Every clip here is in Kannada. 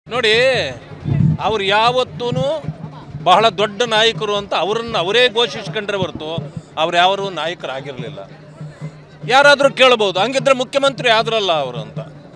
ನೋಡಿ ಅವ್ರು ಯಾವತ್ತೂ ಬಹಳ ದೊಡ್ಡ ನಾಯಕರು ಅಂತ ಅವರನ್ನು ಅವರೇ ಘೋಷಿಸ್ಕೊಂಡ್ರೆ ಹೊರತು ಅವ್ರು ಯಾರು ನಾಯಕರಾಗಿರಲಿಲ್ಲ ಯಾರಾದರೂ ಕೇಳ್ಬೋದು ಹಂಗಿದ್ರೆ ಮುಖ್ಯಮಂತ್ರಿ ಆದ್ರಲ್ಲ ಅವರು ಅಂತ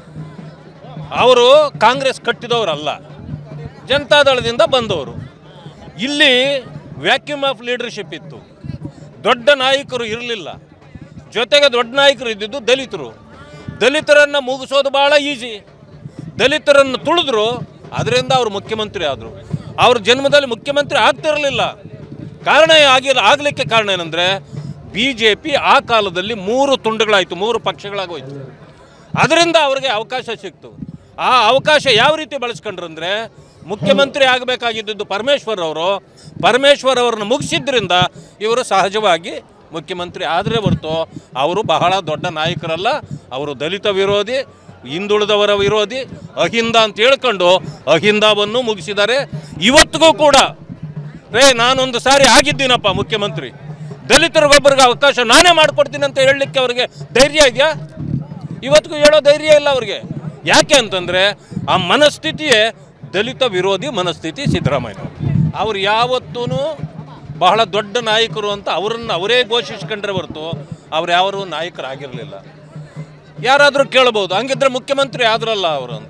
ಅವರು ಕಾಂಗ್ರೆಸ್ ಕಟ್ಟಿದವರಲ್ಲ ಜನತಾದಳದಿಂದ ಬಂದವರು ಇಲ್ಲಿ ವ್ಯಾಕ್ಯೂಮ್ ಆಫ್ ಲೀಡರ್ಶಿಪ್ ಇತ್ತು ದೊಡ್ಡ ನಾಯಕರು ಇರಲಿಲ್ಲ ಜೊತೆಗೆ ದೊಡ್ಡ ನಾಯಕರು ಇದ್ದಿದ್ದು ದಲಿತರು ದಲಿತರನ್ನು ಮುಗಿಸೋದು ಭಾಳ ಈಸಿ ದಲಿತರನ್ನು ತುಳಿದ್ರು ಅದರಿಂದ ಅವರು ಮುಖ್ಯಮಂತ್ರಿ ಆದರು ಅವ್ರ ಜನ್ಮದಲ್ಲಿ ಮುಖ್ಯಮಂತ್ರಿ ಆಗ್ತಿರಲಿಲ್ಲ ಕಾರಣ ಆಗಿ ಆಗಲಿಕ್ಕೆ ಕಾರಣ ಏನಂದರೆ ಬಿ ಜೆ ಪಿ ಆ ಕಾಲದಲ್ಲಿ ಮೂರು ತುಂಡುಗಳಾಯಿತು ಮೂರು ಪಕ್ಷಗಳಾಗೋಯ್ತು ಅದರಿಂದ ಅವ್ರಿಗೆ ಅವಕಾಶ ಸಿಕ್ತು ಆ ಅವಕಾಶ ಯಾವ ರೀತಿ ಬಳಸ್ಕೊಂಡ್ರಂದ್ರೆ ಮುಖ್ಯಮಂತ್ರಿ ಆಗಬೇಕಾಗಿದ್ದು ಪರಮೇಶ್ವರ್ ಅವರು ಪರಮೇಶ್ವರ್ ಅವರನ್ನು ಮುಗಿಸಿದ್ರಿಂದ ಇವರು ಸಹಜವಾಗಿ ಮುಖ್ಯಮಂತ್ರಿ ಆದರೆ ಹೊರತು ಅವರು ಬಹಳ ದೊಡ್ಡ ನಾಯಕರಲ್ಲ ಅವರು ದಲಿತ ವಿರೋಧಿ ಹಿಂದುಳಿದವರ ವಿರೋಧಿ ಅಹಿಂದ ಅಂತ ಹೇಳ್ಕೊಂಡು ಅಹಿಂದವನ್ನು ಮುಗಿಸಿದ್ದಾರೆ ಇವತ್ತಿಗೂ ಕೂಡ ರೇ ನಾನೊಂದು ಸಾರಿ ಆಗಿದ್ದೀನಪ್ಪ ಮುಖ್ಯಮಂತ್ರಿ ದಲಿತರಿಗೊಬ್ಬರಿಗೆ ಅವಕಾಶ ನಾನೇ ಮಾಡಿಕೊಡ್ತೀನಿ ಅಂತ ಹೇಳಲಿಕ್ಕೆ ಅವ್ರಿಗೆ ಧೈರ್ಯ ಇದೆಯಾ ಇವತ್ತಿಗೂ ಹೇಳೋ ಧೈರ್ಯ ಇಲ್ಲ ಅವ್ರಿಗೆ ಯಾಕೆ ಅಂತಂದರೆ ಆ ಮನಸ್ಥಿತಿಯೇ ದಲಿತ ವಿರೋಧಿ ಮನಸ್ಥಿತಿ ಸಿದ್ದರಾಮಯ್ಯ ಅವ್ರು ಯಾವತ್ತೂ ಬಹಳ ದೊಡ್ಡ ನಾಯಕರು ಅಂತ ಅವರನ್ನು ಅವರೇ ಘೋಷಿಸ್ಕೊಂಡ್ರೆ ಹೊರತು ಅವ್ರು ಯಾರು ನಾಯಕರಾಗಿರಲಿಲ್ಲ ಯಾರಾದರೂ ಕೇಳ್ಬೋದು ಹಂಗಿದ್ರೆ ಮುಖ್ಯಮಂತ್ರಿ ಆದ್ರಲ್ಲ ಅವರು ಅಂತ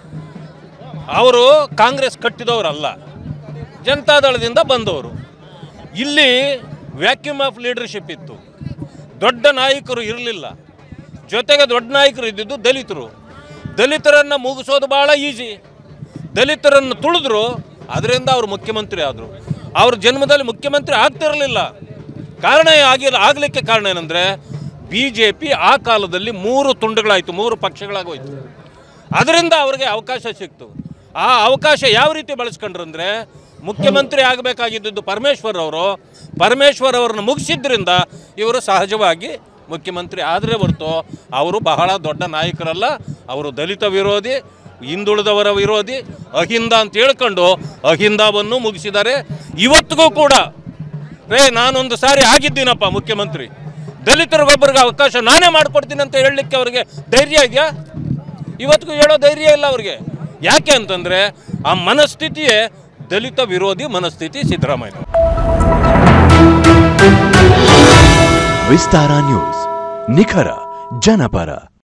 ಅವರು ಕಾಂಗ್ರೆಸ್ ಕಟ್ಟಿದವರಲ್ಲ ಜನತಾದಳದಿಂದ ಬಂದವರು ಇಲ್ಲಿ ವ್ಯಾಕ್ಯೂಮ್ ಆಫ್ ಲೀಡರ್ಶಿಪ್ ಇತ್ತು ದೊಡ್ಡ ನಾಯಕರು ಇರಲಿಲ್ಲ ಜೊತೆಗೆ ದೊಡ್ಡ ನಾಯಕರು ಇದ್ದಿದ್ದು ದಲಿತರು ದಲಿತರನ್ನು ಮುಗಿಸೋದು ಭಾಳ ಈಸಿ ದಲಿತರನ್ನು ತುಳಿದ್ರು ಅದರಿಂದ ಅವರು ಮುಖ್ಯಮಂತ್ರಿ ಆದರು ಅವ್ರ ಜನ್ಮದಲ್ಲಿ ಮುಖ್ಯಮಂತ್ರಿ ಆಗ್ತಿರಲಿಲ್ಲ ಕಾರಣ ಆಗಿ ಆಗಲಿಕ್ಕೆ ಕಾರಣ ಏನಂದರೆ ಬಿ ಜೆ ಪಿ ಆ ಕಾಲದಲ್ಲಿ ಮೂರು ತುಂಡುಗಳಾಯಿತು ಮೂರು ಪಕ್ಷಗಳಾಗೋಯ್ತು ಅದರಿಂದ ಅವ್ರಿಗೆ ಅವಕಾಶ ಸಿಕ್ತು ಆ ಅವಕಾಶ ಯಾವ ರೀತಿ ಬಳಸ್ಕೊಂಡ್ರಂದ್ರೆ ಮುಖ್ಯಮಂತ್ರಿ ಆಗಬೇಕಾಗಿದ್ದು ಪರಮೇಶ್ವರ್ ಅವರು ಪರಮೇಶ್ವರ್ ಅವರನ್ನು ಮುಗಿಸಿದ್ರಿಂದ ಇವರು ಸಹಜವಾಗಿ ಮುಖ್ಯಮಂತ್ರಿ ಆದರೆ ಹೊರತು ಅವರು ಬಹಳ ದೊಡ್ಡ ನಾಯಕರಲ್ಲ ಅವರು ದಲಿತ ವಿರೋಧಿ ಹಿಂದುಳಿದವರ ವಿರೋಧಿ ಅಹಿಂದ ಅಂತ ಹೇಳ್ಕೊಂಡು ಅಹಿಂದವನ್ನು ಮುಗಿಸಿದ್ದಾರೆ ಇವತ್ತಿಗೂ ಕೂಡ ರೇ ನಾನೊಂದು ಸಾರಿ ಆಗಿದ್ದೀನಪ್ಪ ಮುಖ್ಯಮಂತ್ರಿ ದಲಿತರಿಗೊಬ್ಬರಿಗೆ ಅವಕಾಶ ನಾನೇ ಮಾಡಿಕೊಡ್ತೀನಿ ಅಂತ ಹೇಳಲಿಕ್ಕೆ ಅವ್ರಿಗೆ ಧೈರ್ಯ ಇದೆಯಾ ಇವತ್ತಿಗೂ ಹೇಳೋ ಧೈರ್ಯ ಇಲ್ಲ ಅವ್ರಿಗೆ ಯಾಕೆ ಅಂತಂದರೆ ಆ ಮನಸ್ಥಿತಿಯೇ ದಲಿತ ವಿರೋಧಿ ಮನಸ್ಥಿತಿ ಸಿದ್ದರಾಮಯ್ಯ ವಿಸ್ತಾರ ನ್ಯೂಸ್ ನಿಖರ ಜನಪರ